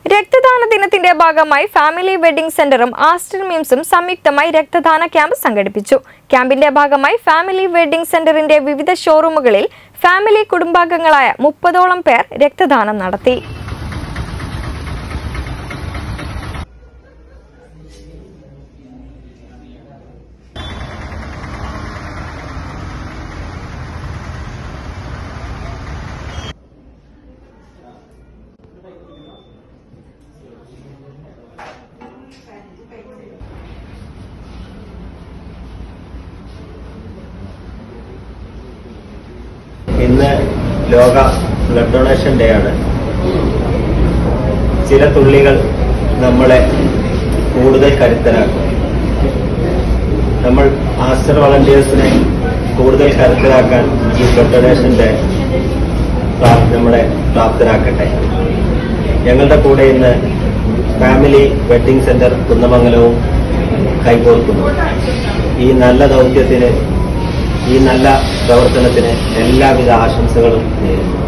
രക്തദാന ദിനത്തിന്റെ ഭാഗമായി ഫാമിലി വെഡിംഗ് സെന്ററും ആസ്റ്റർ മിംസും സംയുക്തമായി രക്തദാന ക്യാമ്പ് സംഘടിപ്പിച്ചു ക്യാമ്പിന്റെ ഭാഗമായി ഫാമിലി വെഡിംഗ് സെന്ററിന്റെ വിവിധ ഷോറൂമുകളിൽ ഫാമിലി കുടുംബാംഗങ്ങളായ മുപ്പതോളം പേർ രക്തദാനം നടത്തി ഇന്ന് ലോക ബ്ലഡ് ഡൊണേഷൻ ഡേ ആണ് ചില തുള്ളികൾ നമ്മളെ കൂടുതൽ കരുത്തരാക്കും നമ്മൾ ആസ്റ്റർ വളണ്ടിയേഴ്സിനെ കൂടുതൽ കരുത്തരാക്കാൻ ഈ ബ്ലഡ് ഡൊണേഷൻ ഡേ പ്രാ- നമ്മളെ പ്രാപ്തരാക്കട്ടെ ഞങ്ങളുടെ കൂടെ ഇന്ന് ഫാമിലി വെഡിംഗ് സെന്റർ കുന്നമംഗലവും കൈകോർക്കുന്നു ഈ നല്ല ദൗത്യത്തിന് ഈ നല്ല പ്രവർത്തനത്തിന് എല്ലാവിധ ആശംസകളും നേരുന്നു